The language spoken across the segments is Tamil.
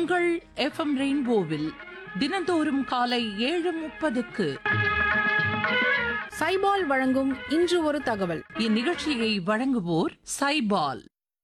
உங்கள் எஃப்எம் ரெயின்போவில் தினந்தோறும் காலை ஏழு முப்பதுக்கு சைபால் வழங்கும் இன்று ஒரு தகவல் இந்நிகழ்ச்சியை வழங்குவோர் சைபால்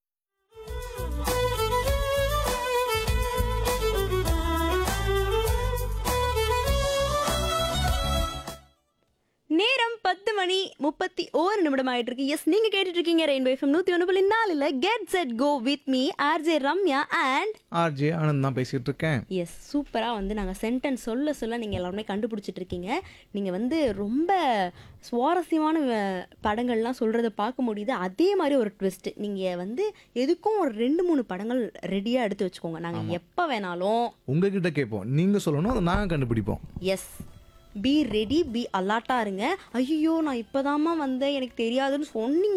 நேரம் பத்து மணி முப்பத்தி ஓரு நிமிடம் ஆயிட்டு இருக்கு எஸ் நீங்க கேட்டுட்டு இருக்கீங்க ரெயின்போ எஃப்எம் நூத்தி ஒன்று புள்ளி நாலுல get set go with me RJ Ramya and RJ Anand தான் பேசிட்டு இருக்கேன் எஸ் சூப்பரா வந்து நாங்க சென்டென்ஸ் சொல்ல சொல்ல நீங்க எல்லாருமே கண்டுபிடிச்சிட்டு இருக்கீங்க நீங்க வந்து ரொம்ப சுவாரஸ்யமான அஹ், படங்கள்லாம் சொல்றத பார்க்க முடியுது அதே மாதிரி ஒரு ட்விஸ்ட் நீங்க வந்து எதுக்கும் ஒரு ரெண்டு மூணு படங்கள் ரெடியா எடுத்து வச்சுக்கோங்க நாங்க எப்ப வேணாலும் உங்ககிட்ட கேட்போம் நீங்க சொல்லணும் அதை நாங்க கண்டுபிடிப்போம் எஸ் பி ரெடி பி அலாட்டா இருங்க ஐயோ நான் இப்போதாம்மா வந்தேன் எனக்கு தெரியாதுன்னு சொன்னீங்க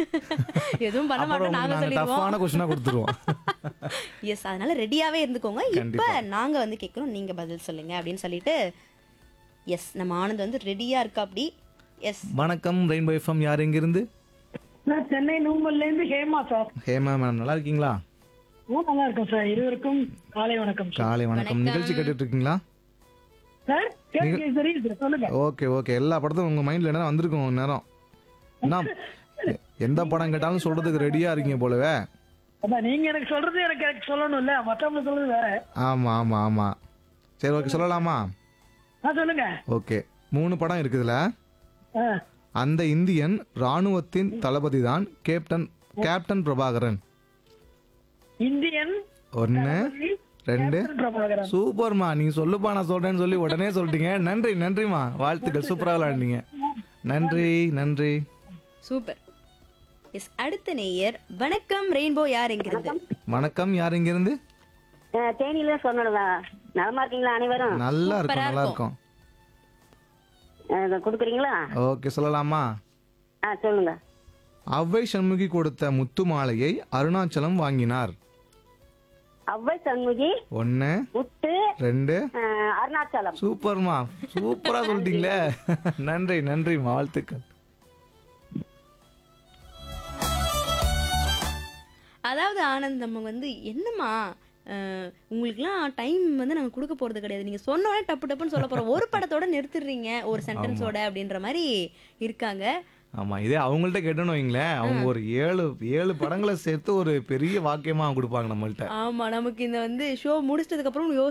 எதுவும் பண்ண அப்புறம் மாட்டோம் நாங்க நாங்க சொல்லிடுவோம் டஃப்பான கொஸ்டினா கொடுத்துருவோம் எஸ் அதனால ரெடியாவே இருந்துக்கோங்க இப்போ கண்டிப்பா. நாங்க வந்து கேட்குறோம் நீங்க பதில் சொல்லுங்க அப்படின்னு சொல்லிட்டு எஸ் நம்ம ஆனந்த் வந்து ரெடியா இருக்கா அப்படி எஸ் வணக்கம் ரெயின்போ எஃப்எம் யார் எங்கிருந்து நான் சென்னை நூம்பல்ல இருந்து ஹேமா சார் ஹேமா மேம் நல்லா இருக்கீங்களா ரொம்ப நல்லா இருக்கும் சார் இருவருக்கும் காலை வணக்கம் சார் காலை வணக்கம் நிகழ்ச்சி கேட்டுட்டு இருக்கீங்களா சார் கேட்க தெரியுது சார் சொல்லுங்க ஓகே ஓகே எல்லா படத்தும் உங்க மைண்ட்ல என்ன வந்திருக்கும் ஒரு நேரம் என்ன எ- எந்த படம் கேட்டாலும் சொல்றதுக்கு ரெடியா இருக்கீங்க போலவே அதான் நீங்க எனக்கு சொல்றது எனக்கு எனக்கு சொல்லணும் இல்ல மத்தவங்க சொல்றது வேற ஆமா ஆமா ஆமா சரி ஓகே சொல்லலாமா ஆ சொல்லுங்க ஓகே மூணு படம் இருக்குதுல ஆ, அந்த இந்தியன் ராணுவத்தின் தளபதி தான் கேப்டன் கேப்டன் பிரபாகரன் இந்தியன் ஒன்னு ரெண்டு கேப்டன் பிரபாகரன் சூப்பர்மா நீங்க சொல்லுப்பா நான் சொல்றேன்னு சொல்லி உடனே சொல்லிட்டீங்க நன்றி நன்றிமா வாழ்த்துக்கள் சூப்பரா விளையாடுனீங்க நன்றி நன்றி சூப்பர் எஸ் அடுத்த நேயர் வணக்கம் ரெயின்போ யார் என்கிறது வணக்கம் யார் இங்க இருந்து அஹ் தேனியில சொன்னதா நலமா இருக்கீங்களா அனைவரும் நல்லா இருக்கும் சூப்பரா நல்லா இருக்கும். இருக்கும் அஹ் இதை கொடுக்குறீங்களா ஓகே சொல்லலாமா ஆ சொல்லுங்க அவ்வை சண்முகி கொடுத்த முத்து மாலையை அருணாச்சலம் வாங்கினார் அவ்வை சண்முகி ஒன்னு முத்து ரெண்டு அஹ் அருணாச்சலம் சூப்பர்மா சூப்பரா சொல்லிட்டீங்களே நன்றி நன்றிமா வாழ்த்துக்கள் அதாவது ஆனந்த் நம்ம வந்து என்னம்மா அஹ், உங்களுக்குலாம் டைம் வந்து நாங்கள் கொடுக்க போறது கிடையாது நீங்க சொன்ன உடனே டப்பு டப்புன்னு சொல்ல போறோம் ஒரு படத்தோட நிறுத்திடுறீங்க ஒரு சென்டென்ஸோட அப்படின்ற மாதிரி இருக்காங்க ஆமா இதே அவங்கள்ட்ட கேட்டோன்னு வைங்களேன் அவங்க ஒரு ஏழு ஏழு படங்களை சேர்த்து ஒரு பெரிய வாக்கியமா கொடுப்பாங்க நம்மள்ட்ட ஆமா நமக்கு இந்த வந்து ஷோ முடிச்சதுக்கு அப்புறம் யோ